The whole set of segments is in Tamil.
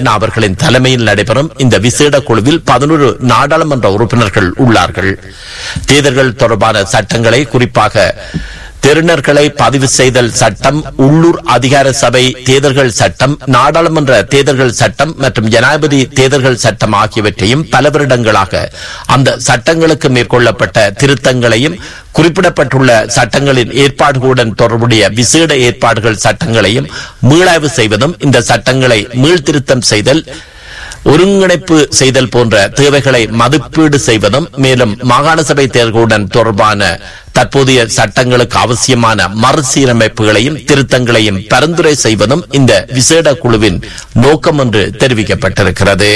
பொன்னண்ணா அவர்களின் தலைமையில் நடைபெறும் இந்த விசேட குழுவில் பதினோரு நாடாளுமன்ற உறுப்பினர்கள் உள்ளார்கள் தேர்தல்கள் தொடர்பான சட்டங்களை குறிப்பாக திருநர்களை பதிவு செய்தல் சட்டம் உள்ளூர் அதிகார சபை தேர்தல்கள் சட்டம் நாடாளுமன்ற தேர்தல்கள் சட்டம் மற்றும் ஜனாதிபதி தேர்தல்கள் சட்டம் ஆகியவற்றையும் பல வருடங்களாக அந்த சட்டங்களுக்கு மேற்கொள்ளப்பட்ட திருத்தங்களையும் குறிப்பிடப்பட்டுள்ள சட்டங்களின் ஏற்பாடுகளுடன் தொடர்புடைய விசேட ஏற்பாடுகள் சட்டங்களையும் மீளாய்வு செய்வதும் இந்த சட்டங்களை மீள்திருத்தம் செய்தல் ஒருங்கிணைப்பு செய்தல் போன்ற தேவைகளை மதிப்பீடு செய்வதும் மேலும் மாகாண சபை தேர்தலுடன் தொடர்பான தற்போதைய சட்டங்களுக்கு அவசியமான மறுசீரமைப்புகளையும் திருத்தங்களையும் பரிந்துரை செய்வதும் இந்த விசேட குழுவின் நோக்கம் என்று தெரிவிக்கப்பட்டிருக்கிறது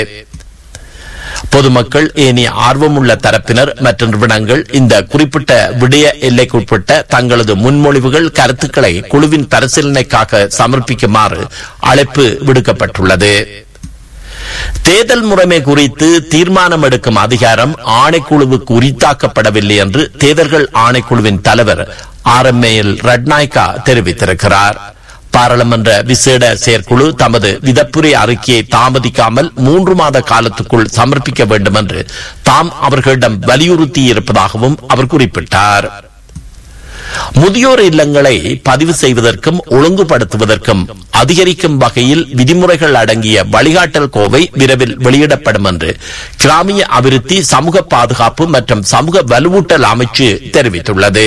பொதுமக்கள் ஏனைய ஆர்வமுள்ள தரப்பினர் மற்றும் நிறுவனங்கள் இந்த குறிப்பிட்ட விடய எல்லைக்குட்பட்ட தங்களது முன்மொழிவுகள் கருத்துக்களை குழுவின் பரிசீலனைக்காக சமர்ப்பிக்குமாறு அழைப்பு விடுக்கப்பட்டுள்ளது தேர்தல் முறைமை குறித்து தீர்மானம் எடுக்கும் அதிகாரம் ஆணைக்குழுவுக்கு உரித்தாக்கப்படவில்லை என்று தேர்தல்கள் ஆணைக்குழுவின் தலைவர் ஆர் எம் எல் ரட்நாயக்கா தெரிவித்திருக்கிறார் பாராளுமன்ற விசேட செயற்குழு தமது விதப்புரை அறிக்கையை தாமதிக்காமல் மூன்று மாத காலத்துக்குள் சமர்ப்பிக்க வேண்டும் என்று தாம் அவர்களிடம் வலியுறுத்தியிருப்பதாகவும் அவர் குறிப்பிட்டார் முதியோர் இல்லங்களை பதிவு செய்வதற்கும் ஒழுங்குபடுத்துவதற்கும் அதிகரிக்கும் வகையில் விதிமுறைகள் அடங்கிய வழிகாட்டல் கோவை விரைவில் வெளியிடப்படும் என்று கிராமிய அபிவிருத்தி சமூக பாதுகாப்பு மற்றும் சமூக வலுவூட்டல் அமைச்சு தெரிவித்துள்ளது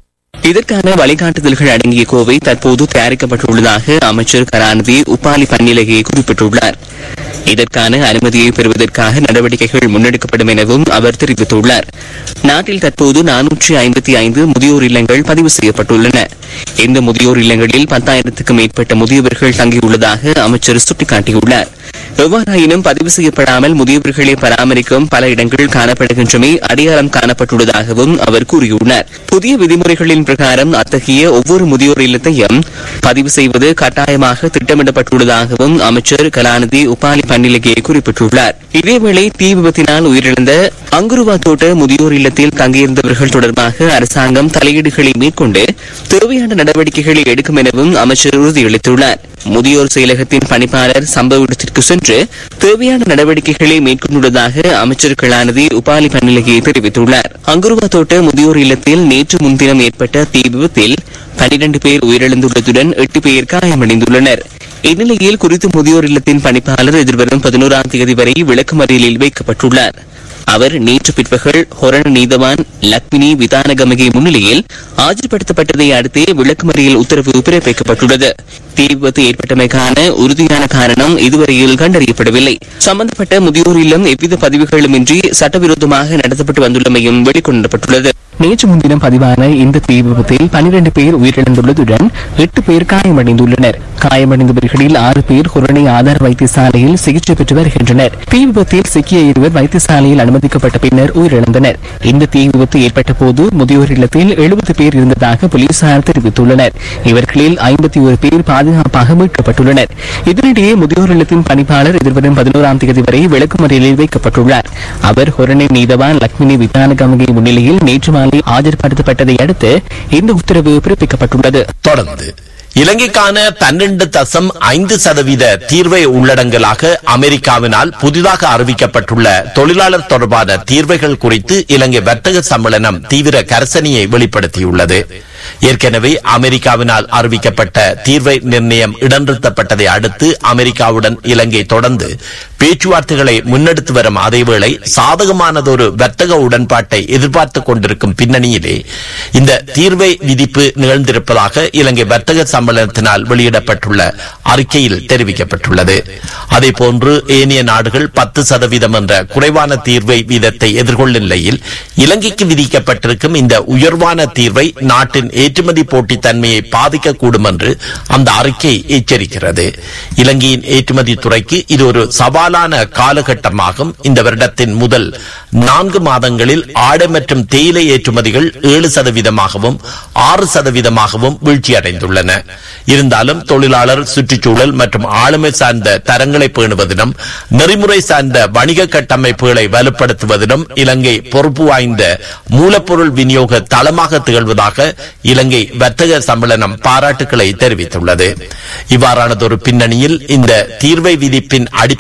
இதற்கான வழிகாட்டுதல்கள் அடங்கிய கோவை தற்போது தயாரிக்கப்பட்டுள்ளதாக அமைச்சர் கருணாநிதி உப்பாலி பன்னிலகையை குறிப்பிட்டுள்ளார் இதற்கான அனுமதியை பெறுவதற்காக நடவடிக்கைகள் முன்னெடுக்கப்படும் எனவும் அவர் தெரிவித்துள்ளார் நாட்டில் தற்போது நானூற்றி ஐம்பத்தி ஐந்து முதியோர் இல்லங்கள் பதிவு செய்யப்பட்டுள்ளன இந்த முதியோர் இல்லங்களில் பத்தாயிரத்துக்கும் மேற்பட்ட முதியவர்கள் தங்கியுள்ளதாக அமைச்சர் சுட்டிக்காட்டியுள்ளார் எவ்வாறாயினும் பதிவு செய்யப்படாமல் முதியவர்களை பராமரிக்கும் பல இடங்கள் காணப்படுகின்றமை அடையாளம் காணப்பட்டுள்ளதாகவும் அவர் கூறியுள்ளார் புதிய விதிமுறைகளின் பிரகாரம் அத்தகைய ஒவ்வொரு முதியோர் இல்லத்தையும் பதிவு செய்வது கட்டாயமாக திட்டமிடப்பட்டுள்ளதாகவும் அமைச்சர் கலாநிதி உபாலி பன்னிலகே குறிப்பிட்டுள்ளார் இதேவேளை தீ விபத்தினால் உயிரிழந்த அங்குருவா தோட்ட முதியோர் இல்லத்தில் தங்கியிருந்தவர்கள் தொடர்பாக அரசாங்கம் தலையீடுகளை மேற்கொண்டு தேவையான நடவடிக்கைகளை எடுக்கும் எனவும் அமைச்சர் உறுதியளித்துள்ளார் முதியோர் செயலகத்தின் பணிப்பாளர் சம்பவ இடத்திற்கு சென்று தேவையான நடவடிக்கைகளை மேற்கொண்டுள்ளதாக அமைச்சர் கலாநிதி உபாலி பன்னிலகே தெரிவித்துள்ளார் அங்குருவா தோட்ட முதியோர் இல்லத்தில் நேற்று முன்தினம் ஏற்பட்ட தீ விபத்தில் பனிரண்டு பேர் உயிரிழந்துள்ளதுடன் எட்டு பேர் காயமடைந்துள்ளனர் இந்நிலையில் குறித்த முதியோர் இல்லத்தின் பணிப்பாளர் எதிர்வரும் பதினோராம் தேதி வரை விளக்குமறியலில் வைக்கப்பட்டுள்ளார் அவர் நேற்று பிற்பகல் ஹொரண நீதவான் லக்மினி விதானகமகை முன்னிலையில் ஆஜர்படுத்தப்பட்டதை அடுத்தே விளக்குமறியல் உத்தரவு பிறப்பிக்கப்பட்டுள்ளது தீ விபத்து ஏற்பட்டமைக்கான உறுதியான காரணம் இதுவரையில் கண்டறியப்படவில்லை சம்பந்தப்பட்ட முதியோர் இல்லம் எவ்வித பதிவுகளுமின்றி சட்டவிரோதமாக நடத்தப்பட்டு வந்துள்ளமையும் வெளிக்கொணரப்பட்டுள்ளது நேற்று முன்தினம் பதிவான இந்த தீ விபத்தில் பனிரெண்டு பேர் உயிரிழந்துள்ளதுடன் எட்டு பேர் காயமடைந்துள்ளனர் காயமடைந்தவர்களில் ஆறு பேர் கொரோனை ஆதார வைத்தியசாலையில் சிகிச்சை பெற்று வருகின்றனர் தீ விபத்தில் சிக்கிய இருவர் வைத்தியசாலையில் அனுமதிக்கப்பட்ட பின்னர் உயிரிழந்தனர் இந்த தீ விபத்து ஏற்பட்ட போது முதியோர் இல்லத்தில் எழுபது பேர் இருந்ததாக போலீசார் தெரிவித்துள்ளனர் இவர்களில் ஐம்பத்தி ஒரு பேர் பாதுகாப்பாக மீட்கப்பட்டுள்ளனர் இதனிடையே முதியோர் இல்லத்தின் பணிப்பாளர் எதிர்வரும் பதினோராம் தேதி வரை விளக்குமறியலில் வைக்கப்பட்டுள்ளார் அவர் ஹொரணை நீதவான் லக்ஷ்மினி வித்தானகமகை முன்னிலையில் நேற்று மாலை ஆஜர்படுத்தப்பட்டதை அடுத்து இந்த உத்தரவு பிறப்பிக்கப்பட்டுள்ளது தொடர்ந்து இலங்கைக்கான பன்னெண்டு தசம் ஐந்து சதவீத தீர்வை உள்ளடங்கலாக அமெரிக்காவினால் புதிதாக அறிவிக்கப்பட்டுள்ள தொழிலாளர் தொடர்பான தீர்வைகள் குறித்து இலங்கை வர்த்தக சம்மேளனம் தீவிர கரசனையை வெளிப்படுத்தியுள்ளது ஏற்கனவே அமெரிக்காவினால் அறிவிக்கப்பட்ட தீர்வை நிர்ணயம் இடநிறுத்தப்பட்டதை அடுத்து அமெரிக்காவுடன் இலங்கை தொடர்ந்து பேச்சுவார்த்தைகளை முன்னெடுத்து வரும் அதேவேளை சாதகமானதொரு வர்த்தக உடன்பாட்டை எதிர்பார்த்துக் கொண்டிருக்கும் பின்னணியிலே இந்த தீர்வை விதிப்பு நிகழ்ந்திருப்பதாக இலங்கை வர்த்தக சம்மேளனத்தினால் வெளியிடப்பட்டுள்ள அறிக்கையில் தெரிவிக்கப்பட்டுள்ளது அதேபோன்று ஏனைய நாடுகள் பத்து சதவீதம் என்ற குறைவான தீர்வை வீதத்தை எதிர்கொள்ளும் நிலையில் இலங்கைக்கு விதிக்கப்பட்டிருக்கும் இந்த உயர்வான தீர்வை நாட்டின் ஏற்றுமதி போட்டித்தன்மையை பாதிக்கக்கூடும் என்று அந்த அறிக்கை எச்சரிக்கிறது இலங்கையின் ஏற்றுமதி துறைக்கு இது ஒரு சவாலான காலகட்டமாகும் இந்த வருடத்தின் முதல் நான்கு மாதங்களில் ஆடை மற்றும் தேயிலை ஏற்றுமதிகள் ஏழு சதவீதமாகவும் ஆறு சதவீதமாகவும் வீழ்ச்சியடைந்துள்ளன இருந்தாலும் தொழிலாளர் சுற்றுச்சூழல் மற்றும் ஆளுமை சார்ந்த தரங்களை பேணுவதிலும் நெறிமுறை சார்ந்த வணிக கட்டமைப்புகளை வலுப்படுத்துவதிலும் இலங்கை பொறுப்பு வாய்ந்த மூலப்பொருள் விநியோக தளமாக திகழ்வதாக இலங்கை வர்த்தக சம்மேளனம் பாராட்டுக்களை தெரிவித்துள்ளது இவ்வாறானதொரு பின்னணியில் இந்த தீர்வை விதிப்பின் அடி